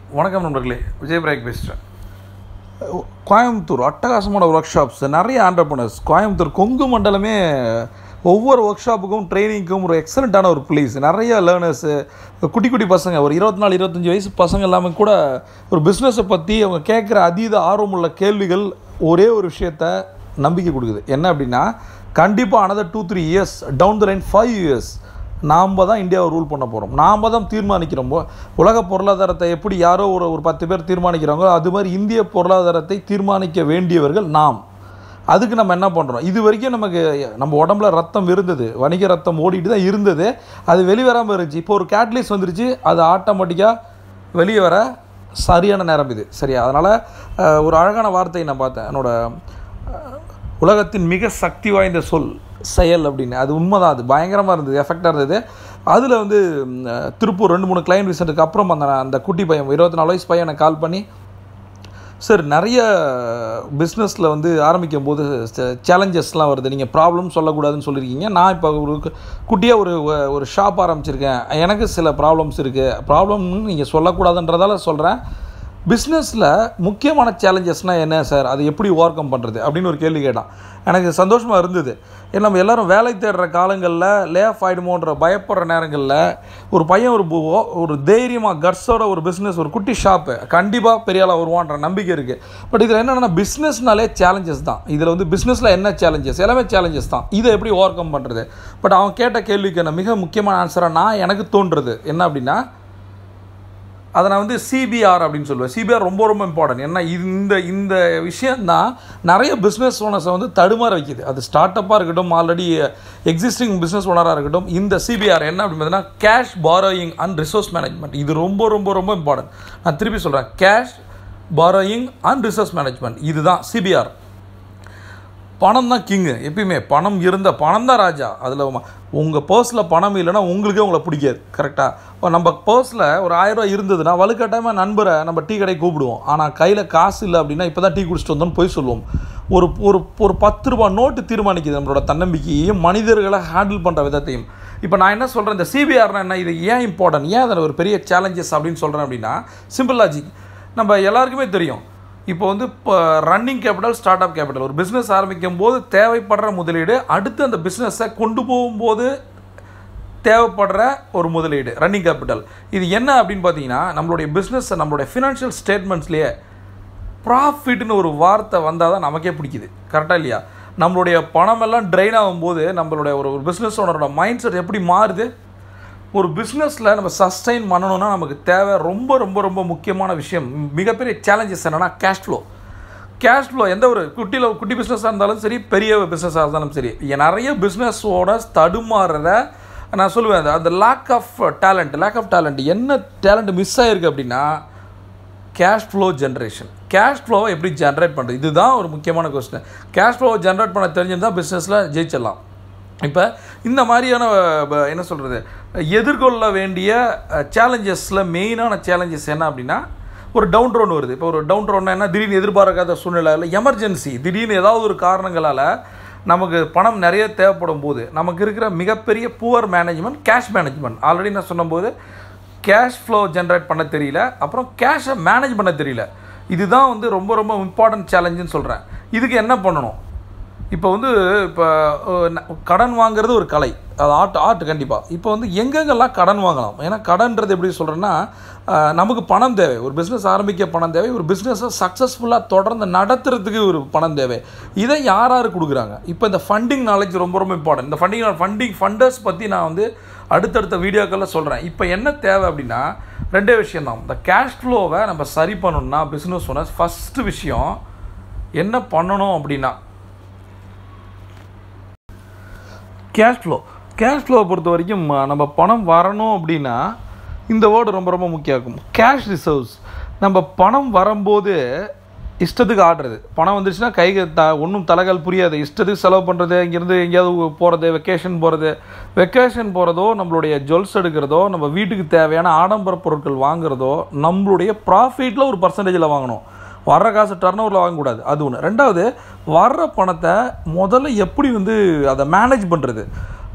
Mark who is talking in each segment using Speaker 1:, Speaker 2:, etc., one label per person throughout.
Speaker 1: வணக்கம் நண்பர்களே விஜய் பிரேக் பேசுகிறேன் கோயம்புத்தூர் அட்டகாசமான ஒர்க் ஷாப்ஸ் நிறைய ஆண்டர்பனர்ஸ் கோயம்புத்தூர் கொங்கு மண்டலமே ஒவ்வொரு ஒர்க் ஷாப்புக்கும் ட்ரைனிங்க்கும் ஒரு எக்ஸலண்ட்டான ஒரு பிளேஸ் நிறைய லேர்னர்ஸு குட்டி குட்டி பசங்க ஒரு இருபத்தி நாலு இருபத்தஞ்சி வயசு பசங்க எல்லாமே கூட ஒரு பிஸ்னஸை பற்றி அவங்க கேட்குற அதீத ஆர்வமுள்ள கேள்விகள் ஒரே ஒரு விஷயத்த நம்பிக்கை கொடுக்குது என்ன அப்படின்னா கண்டிப்பாக another two three years down the line five years நாம் தான் இந்தியாவை ரூல் பண்ண போகிறோம் நாம் தான் தீர்மானிக்கிறோம் உலக பொருளாதாரத்தை எப்படி யாரோ ஒரு ஒரு பத்து பேர் தீர்மானிக்கிறாங்களோ அது மாதிரி இந்திய பொருளாதாரத்தை தீர்மானிக்க வேண்டியவர்கள் நாம் அதுக்கு நம்ம என்ன பண்ணுறோம் இது வரைக்கும் நமக்கு நம்ம உடம்புல ரத்தம் இருந்தது வணிக ரத்தம் ஓடிட்டு தான் இருந்தது அது வெளிவராமல் இருந்துச்சு இப்போ ஒரு கேட்லிஸ் வந்துருச்சு அது ஆட்டோமேட்டிக்காக வெளியே வர சரியான நேரம் இது சரியா அதனால் ஒரு அழகான வார்த்தையை நான் பார்த்தேன் என்னோட அஹ், உலகத்தின் மிக சக்தி வாய்ந்த சொல் செயல் அப்படின்னு அது உண்மைதான் அது பயங்கரமாக இருந்தது எஃபெக்டாக இருந்தது அதில் வந்து ம், அஹ், திருப்பூர் ரெண்டு மூணு கிளைண்ட் விசிட்டுக்கு அப்புறம் அந்த அந்த குட்டி பையன் இருபத்தி நாலு வயசு பையன் எனக்கு கால் பண்ணி சார் நிறைய பிஸ்னஸில் வந்து ஆரம்பிக்கும் போது சேலஞ்சஸ்லாம் வருது நீங்கள் ப்ராப்ளம் சொல்லக்கூடாதுன்னு சொல்லியிருக்கீங்க நான் இப்போ ஒரு குட்டியாக ஒரு ஒரு ஷாப் ஆரம்பிச்சிருக்கேன் எனக்கு சில ப்ராப்ளம்ஸ் இருக்குது ப்ராப்ளம்னு நீங்கள் சொல்லக்கூடாதுன்றதால சொல்கிறேன் பிஸ்னஸில் முக்கியமான சேலஞ்சஸ்னால் என்ன சார் அது எப்படி ஓவர் கம் பண்ணுறது அப்படின்னு ஒரு கேள்வி கேட்டான் எனக்கு சந்தோஷமாக இருந்தது ஏன்னா நம்ம எல்லாரும் வேலை தேடுற காலங்களில் லே ஆஃப் ஆகிடுமோன்ற பயப்படுற நேரங்களில் ஒரு பையன் ஒரு பு- ஒரு தைரியமாக கட்ஸோட ஒரு பிஸ்னஸ் ஒரு குட்டி ஷாப்பு கண்டிப்பாக பெரிய ஆளாக வருவான்ற நம்பிக்கை இருக்குது பட் இதில் என்னென்னா பிஸ்னஸ்னாலே சேலஞ்சஸ் தான் இதில் வந்து பிஸ்னஸில் என்ன சேலஞ்சஸ் எல்லாமே சேலஞ்சஸ் தான் இதை எப்படி ஓவர் கம் பண்ணுறது பட் அவன் கேட்ட கேள்விக்கு என்ன மிக முக்கியமான ஆன்சராக நான் எனக்கு தோன்றுறது என்ன அப்படின்னா அதை நான் வந்து சிபிஆர் அப்படின்னு சொல்லுவேன் சிபிஆர் ரொம்ப ரொம்ப இம்பார்ட்டன்ட் ஏன்னா இந்த இந்த விஷயந்தான் நிறைய பிஸ்னஸ் ஓனர்ஸை வந்து தடுமாற வைக்குது அது ஸ்டார்ட் அப்பாக இருக்கட்டும் ஆல்ரெடி எக்ஸிஸ்டிங் பிஸ்னஸ் ஓனராக இருக்கட்டும் இந்த சிபிஆர் என்ன அப்படின்னு பார்த்தீங்கன்னா cash borrowing and resource management இது ரொம்ப ரொம்ப ரொம்ப இம்பார்ட்டன்ட் நான் திருப்பி சொல்கிறேன் cash borrowing and resource management இதுதான் சிபிஆர் பணம் தான் கிங்கு எப்பயுமே பணம் இருந்த பணம் தான் ராஜா அதில் உங்கள் பர்ஸில் பணம் இல்லைன்னா உங்களுக்கே உங்களை பிடிக்காது கரெக்டாக நம்ம பர்ஸில் ஒரு ஆயிரம் ரூபாய் இருந்ததுன்னா வலுக்கட்டாயமாக நண்பரை நம்ம டீ கடை கூப்பிடுவோம் ஆனால் கையில் காசு இல்லை அப்படின்னா இப்போ தான் டீ குடிச்சிட்டு வந்தோம்னு போய் சொல்லுவோம் ஒரு ஒரு ஒரு பத்து ரூபா நோட்டு தீர்மானிக்குது நம்மளோட தன்னம்பிக்கையையும் மனிதர்களை ஹேண்டில் பண்ணுற விதத்தையும் இப்போ நான் என்ன சொல்கிறேன் இந்த சிபிஆர்னா என்ன இது ஏன் இம்பார்ட்டன்ட் ஏன் அதில் ஒரு பெரிய சேலஞ்சஸ் அப்படின்னு சொல்கிறேன் அப்படின்னா சிம்பிள் லாஜிக் நம்ம எல்லாருக்குமே தெரியும் இப்போ வந்து இப்போ running capital start up capital ஒரு பிஸ்னஸ் ஆரம்பிக்கும் போது தேவைப்படுற முதலீடு அடுத்து அந்த பிஸ்னஸை கொண்டு போகும்போது தேவைப்படுற ஒரு முதலீடு ரன்னிங் கேபிட்டல் இது என்ன அப்படின்னு பார்த்தீங்கன்னா நம்மளுடைய பிஸ்னஸை நம்மளுடைய ஃபினான்ஷியல் ஸ்டேட்மெண்ட்ஸ்லேயே ப்ராஃபிட்னு ஒரு வார்த்தை வந்தால் தான் நமக்கே பிடிக்குது கரெக்டாக இல்லையா நம்மளுடைய பணமெல்லாம் ட்ரெயின் ஆகும்போது நம்மளுடைய ஒரு ஒரு பிஸ்னஸ் ஓனரோட மைண்ட் செட் எப்படி மாறுது ஒரு பிஸ்னஸில் நம்ம சஸ்டைன் பண்ணணும்னா நமக்கு தேவை ரொம்ப ரொம்ப ரொம்ப முக்கியமான விஷயம் மிகப்பெரிய சேலஞ்சஸ் என்னென்னா கேஷ் ஃப்ளோ கேஷ் ஃப்ளோ எந்த ஒரு குட்டியில் குட்டி பிஸ்னஸாக இருந்தாலும் சரி பெரிய பிஸ்னஸாக இருந்தாலும் சரி இங்க நிறைய பிஸ்னஸோட தடுமாறுற நான் சொல்லுவேன் அந்த- அந்த lack of talent lack of talent என்ன டேலண்ட் மிஸ் ஆயிருக்கு அப்படின்னா கேஷ் ஃப்ளோ ஜென்ரேஷன் கேஷ் ஃப்ளோவை எப்படி ஜென்ரேட் பண்ணுறது இதுதான் ஒரு முக்கியமான கொஸ்டின் கேஷ் ஃப்ளோவை ஜென்ரேட் பண்ண தெரிஞ்சிருந்தால் பிஸ்னஸில் ஜெயிச்சிடலாம் இப்போ இந்த மாதிரியான ப- என்ன சொல்கிறது எதிர்கொள்ள வேண்டிய சேலஞ்சஸில் மெயினான சேலஞ்சஸ் என்ன அப்படின்னா ஒரு டவுன் ரோன் வருது இப்போ ஒரு டவுன் ரோன் என்ன திடீர்னு எதிர்பார்க்காத சூழ்நிலையில் எமர்ஜென்சி திடீர்னு ஏதாவது ஒரு காரணங்களால் நமக்கு பணம் நிறைய தேவைப்படும் போது நமக்கு இருக்கிற மிகப்பெரிய poor management cash management already நான் சொன்னபோது கேஷ் ஃப்ளோ ஜென்ரேட் பண்ண தெரியல அப்புறம் கேஷை மேனேஜ் பண்ண தெரியல இதுதான் வந்து ரொம்ப ரொம்ப இம்பார்ட்டன்ட் சேலஞ்சுன்னு சொல்கிறேன் இதுக்கு என்ன பண்ணணும் இப்போ வந்து இப்போ அஹ், ந- கடன் வாங்குறது ஒரு கலை அது ஆர்ட் ஆர்ட் கண்டிப்பாக இப்போ வந்து எங்கெங்கெல்லாம் கடன் வாங்கலாம் ஏன்னா கடன்றது எப்படி சொல்கிறேன்னா நமக்கு பணம் தேவை ஒரு பிஸ்னஸ் ஆரம்பிக்க பணம் தேவை ஒரு பிஸ்னஸை சக்ஸஸ்ஃபுல்லாக தொடர்ந்து நடத்துறதுக்கு ஒரு பணம் தேவை இதை யார் யார் கொடுக்குறாங்க இப்போ இந்த ஃபண்டிங் நாலேஜ் ரொம்ப ரொம்ப இம்பார்ட்டன்ட் இந்த ஃபண்டிங் ஃபண்டிங் ஃபண்டர்ஸ் பற்றி நான் வந்து அடுத்தடுத்த வீடியோக்களில் சொல்கிறேன் இப்போ என்ன தேவை அப்படின்னா ரெண்டே விஷயம் தான் இந்த கேஷ் ஃப்ளோவை நம்ம சரி பண்ணணும்னா பிஸ்னஸ் ஓனர்ஸ் ஃபஸ்ட்டு விஷயம் என்ன பண்ணணும் அப்படின்னா கேஷ் ஃப்ளோ கேஷ் ஃப்ளோவை பொறுத்த வரைக்கும் அ, நம்ம பணம் வரணும் அப்படின்னா இந்த வேர்டு ரொம்ப ரொம்ப முக்கியம் இருக்கும் கேஷ் ரிசர்வ்ஸ் நம்ம பணம் வரும்போது இஷ்டத்துக்கு ஆடுறது பணம் வந்துருச்சுன்னா கைக்கு த ஒன்றும் தலைகால் புரியாது இஷ்டத்துக்கு செலவு பண்ணுறது இங்கேருந்து எங்கேயாவது போகிறது வெக்கேஷன் போகிறது வெக்கேஷன் போகிறதோ நம்மளுடைய ஜுவல்ஸ் எடுக்கிறதோ நம்ம வீட்டுக்கு தேவையான ஆடம்பர பொருட்கள் வாங்குறதோ நம்மளுடைய ப்ராஃபிட்டில் ஒரு பர்சன்டேஜில் வாங்கணும் வர்ற காசு டர்ன் ஓவரில் வாங்கக்கூடாது அது ஒன்று ரெண்டாவது வர்ற பணத்தை முதல்ல எப்படி வந்து அதை மேனேஜ் பண்ணுறது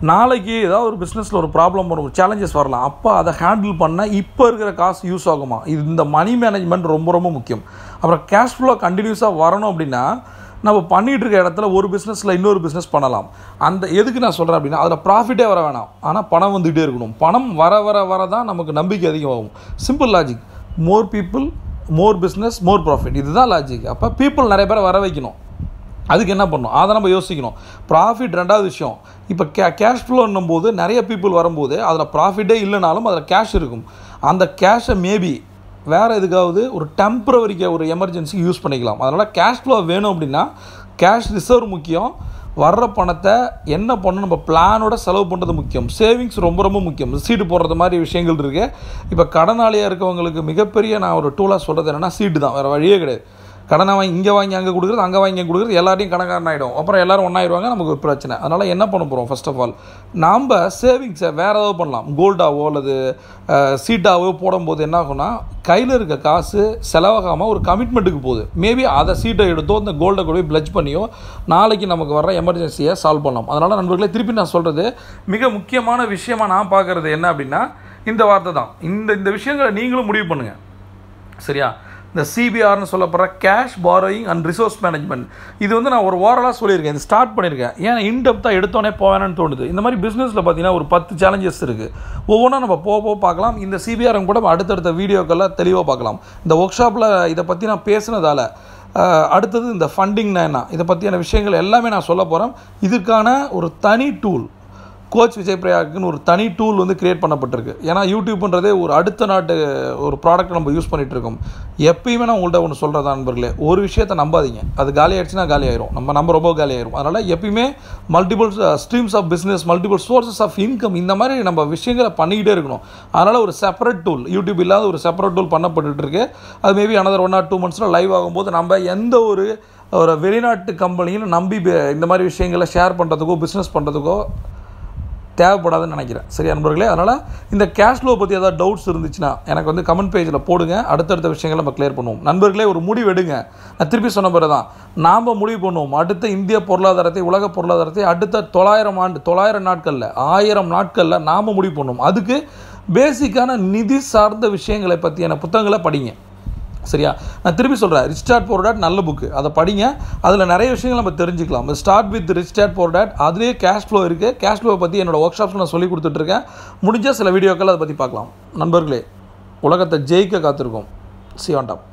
Speaker 1: நாளைக்கு ஏதாவது ஒரு பிஸ்னஸில் ஒரு ப்ராப்ளம் வரும் ஒரு சேலஞ்சஸ் வரலாம் அப்போ அதை ஹேண்டில் பண்ண இப்போ இருக்கிற காசு யூஸ் ஆகுமா இது இந்த மணி மேனேஜ்மெண்ட் ரொம்ப ரொம்ப முக்கியம் அப்புறம் கேஷ் ஃப்ளோ கண்டினியூஸாக வரணும் அப்படின்னா நம்ம பண்ணிகிட்டு இருக்க இடத்துல ஒரு பிஸ்னஸில் இன்னொரு பிஸ்னஸ் பண்ணலாம் அந்த எதுக்கு நான் சொல்கிறேன் அப்படின்னா அதில் ப்ராஃபிட்டே வர வேணாம் ஆனால் பணம் வந்துகிட்டே இருக்கணும் பணம் வர வர வர தான் நமக்கு நம்பிக்கை அதிகமாகும் simple logic more people more business more profit இதுதான் லாஜிக் அப்போ பீப்புள் நிறைய பேரை வர வைக்கணும் அதுக்கு என்ன பண்ணணும் அதை நம்ம யோசிக்கணும் ப்ராஃபிட் ரெண்டாவது விஷயம் இப்போ கே கேஷ் ஃப்ளோன்னும் போது நிறைய பீப்புள் வரும்போது அதில் ப்ராஃபிட்டே இல்லைனாலும் அதில் கேஷ் இருக்கும் அந்த கேஷை மேபி வேறு எதுக்காவது ஒரு டெம்பரவரிக்கு ஒரு எமர்ஜென்சிக்கு யூஸ் பண்ணிக்கலாம் அதனால் கேஷ் ஃப்ளோ வேணும் அப்படின்னா கேஷ் ரிசர்வ் முக்கியம் வர்ற பணத்தை என்ன பண்ணணும் நம்ம பிளானோட செலவு பண்ணுறது முக்கியம் சேவிங்ஸ் ரொம்ப ரொம்ப முக்கியம் சீட்டு போடுறது மாதிரி விஷயங்கள் இருக்குது இப்போ கடனாளியாக இருக்கவங்களுக்கு மிகப்பெரிய நான் ஒரு டூலாக சொல்கிறது என்னென்னா சீட்டு தான் வேறு வழியே கிடையாது கடனை வாங்கி இங்கே வாங்கி அங்கே கொடுக்குறது அங்கே வாங்கி இங்கே கொடுக்குறது எல்லாரையும் கணக்காரன் ஆகிடும் அப்புறம் எல்லோரும் ஒன்றாயிருவாங்க நமக்கு ஒரு பிரச்சனை அதனால் என்ன பண்ண போகிறோம் ஃபர்ஸ்ட் ஆஃப் ஆல் நாம் சேவிங்ஸை வேறு ஏதாவது பண்ணலாம் கோல்டாவோ அல்லது சீட்டாவோ போடும்போது என்ன ஆகும்னா கையில் இருக்க காசு செலவாகாமல் ஒரு கமிட்மெண்ட்டுக்கு போகுது மேபி அதை சீட்டை எடுத்தோ இந்த கோல்டை கொண்டு போய் பிளட்ஜ் பண்ணியோ நாளைக்கு நமக்கு வர எமர்ஜென்சியை சால்வ் பண்ணலாம் அதனால் நண்பர்களே திருப்பி நான் சொல்கிறது மிக முக்கியமான விஷயமா நான் பார்க்குறது என்ன அப்படின்னா இந்த வார்த்தை தான் இந்த இந்த விஷயங்களை நீங்களும் முடிவு பண்ணுங்கள் சரியா இந்த சிபிஆர்னு சொல்லப்படுற cash borrowing and resource management இது வந்து நான் ஒரு ஓரலாக சொல்லியிருக்கேன் இது ஸ்டார்ட் பண்ணியிருக்கேன் ஏன் இன்டெப்த்தாக எடுத்தோடனே போவேன்னு தோணுது இந்த மாதிரி பிஸ்னஸில் பார்த்தீங்கன்னா ஒரு பத்து சேலஞ்சஸ் இருக்குது ஒவ்வொன்றா நம்ம போக போக பார்க்கலாம் இந்த சிபிஆர் கூட அடுத்தடுத்த வீடியோக்கெல்லாம் தெளிவாக பார்க்கலாம் இந்த ஒர்க் ஷாப்பில் இதை பற்றி நான் பேசுனதால் அடுத்தது இந்த ஃபண்டிங்னா என்ன இதை பற்றியான விஷயங்கள் எல்லாமே நான் சொல்ல போகிறேன் இதுக்கான ஒரு தனி டூல் கோச் விஜய் பிரயாக்குன்னு ஒரு தனி டூல் வந்து கிரியேட் பண்ணப்பட்டிருக்கு ஏன்னா யூடியூப்ன்றதே ஒரு அடுத்த நாட்டு ஒரு ப்ராடக்ட் நம்ம யூஸ் பண்ணிகிட்டு இருக்கோம் எப்பயுமே நான் உங்கள்கிட்ட ஒன்று சொல்கிறதா நண்பர்களே ஒரு விஷயத்தை நம்பாதீங்க அது காலி ஆயிடுச்சுன்னா காலி ஆயிரும் நம்ம நம்ம ரொம்ப காலி ஆயிரும் அதனால் எப்பயுமே multiple streams of business multiple sources of income இந்த மாதிரி நம்ம விஷயங்களை பண்ணிக்கிட்டே இருக்கணும் அதனால் ஒரு செப்பரேட் டூல் யூடியூப் இல்லாத ஒரு செப்பரேட் டூல் பண்ணப்பட்டு இருக்கு அது maybe another one or two மந்த்ஸில் லைவ் ஆகும்போது நம்ம எந்த ஒரு ஒரு வெளிநாட்டு கம்பெனியும் நம்பி இந்த மாதிரி விஷயங்களை ஷேர் பண்ணுறதுக்கோ பிஸ்னஸ் பண்ணுறதுக்கோ தேவைப்படாதுன்னு நினைக்கிறேன் சரி நண்பர்களே அதனால் இந்த கேஷ் ஃப்ளோ பற்றி ஏதாவது டவுட்ஸ் இருந்துச்சுன்னா எனக்கு வந்து கமெண்ட் பேஜில் போடுங்க அடுத்தடுத்த விஷயங்களை நம்ம கிளியர் பண்ணுவோம் நண்பர்களே ஒரு முடிவு எடுங்க நான் திருப்பி சொன்ன பிறகு தான் நாம் முடிவு பண்ணுவோம் அடுத்த இந்திய பொருளாதாரத்தை உலக பொருளாதாரத்தை அடுத்த தொள்ளாயிரம் ஆண்டு தொள்ளாயிரம் நாட்களில் ஆயிரம் நாட்களில் நாம் முடிவு பண்ணுவோம் அதுக்கு பேசிக்கான நிதி சார்ந்த விஷயங்களை பற்றியான புத்தகங்களை படிங்க சரியா நான் திரும்பி சொல்கிறேன் ரிச் டாட் போர் டாட் நல்ல புக்கு அதை படிங்க அதில் நிறைய விஷயங்கள் நம்ம தெரிஞ்சுக்கலாம் start with rich dad poor dad அதுலேயே கேஷ் ஃப்ளோ இருக்குது கேஷ் ஃப்ளோவை பற்றி என்னோடய ஒர்க் ஷாப்ஸில் நான் சொல்லி கொடுத்துட்ருக்கேன் முடிஞ்ச சில வீடியோக்கள் அதை பற்றி பார்க்கலாம் நண்பர்களே உலகத்தை ஜெயிக்க காத்திருக்கோம் சி ஆன் டாப்